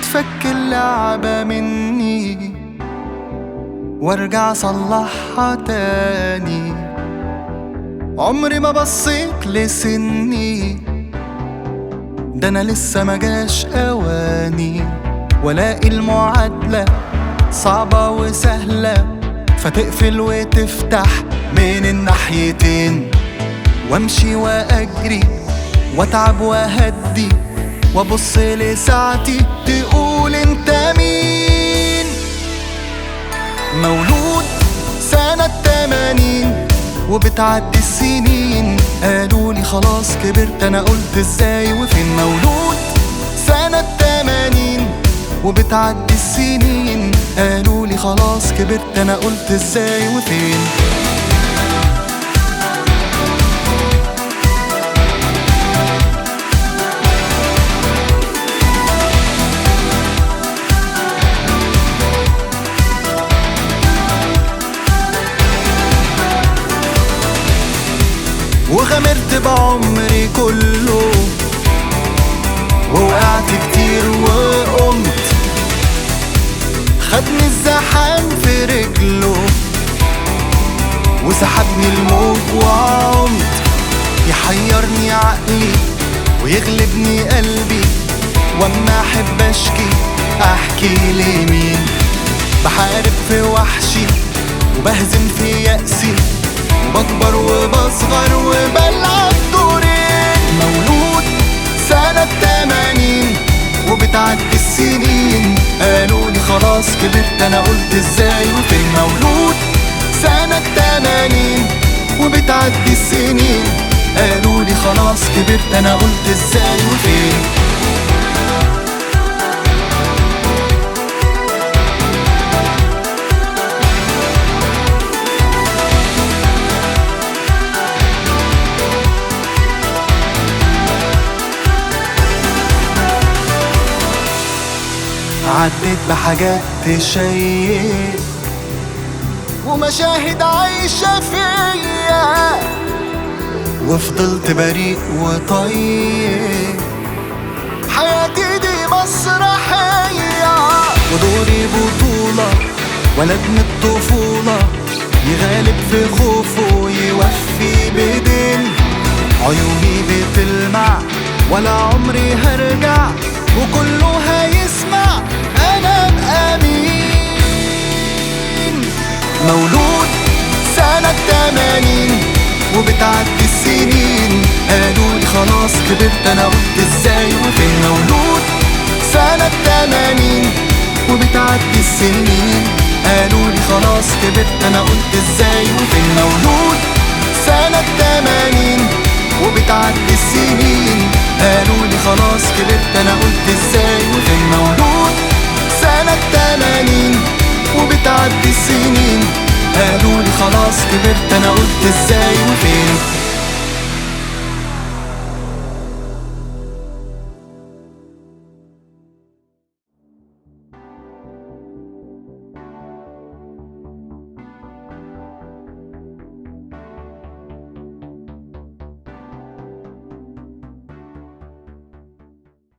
تتفك اللعبة مني وارجع اصلحها تاني عمري ما بصيت لسني ده انا لسه ما جاش اواني والاقي المعادلة صعبة وسهلة فتقفل وتفتح من الناحيتين وامشي واجري واتعب واهدي وابص لساعتي تقول انت مين مولود سنة تمانين وبتعدي السنين قالوا لي خلاص كبرت انا قلت ازاي وفين مولود سنة تمانين وبتعدي السنين قالوا لي خلاص كبرت انا قلت ازاي وفين وغامرت بعمري كله ووقعت كتير وقمت خدني الزحام في رجله وسحبني الموج وعمت يحيرني عقلي ويغلبني قلبي واما احب اشكي احكي لمين بحارب في وحشي وبهزم في يأسي وبكبر وبصغر وبلعب دورين مولود سنة تمانين وبتعدي السنين قالوا لي خلاص كبرت انا قلت ازاي وفين مولود سنة تمانين وبتعدي السنين قالوا لي خلاص كبرت انا قلت ازاي وفين عديت بحاجات تشيق ومشاهد عايشة فيا وفضلت بريء وطيب حياتي دي مسرحية ودوري بطولة ولد من الطفولة يغالب في خوفه ويوفي بدين عيوني بتلمع ولا عمري هرجع وكله هيسمع انا بأمين مولود سنة تمانين وبتعدي السنين قالوا لي خلاص كبرت انا قلت ازاي وفين مولود سنة تمانين وبتعدي السنين قالوا لي خلاص كبرت انا قلت ازاي وفين مولود سنة تمانين وبتعدي السنين قالوا لي خلاص كبرت انا قلت ازاي وفين مولود سنة تمانين وبتعدي السنين قالوا لي خلاص كبرت انا قلت ازاي وفين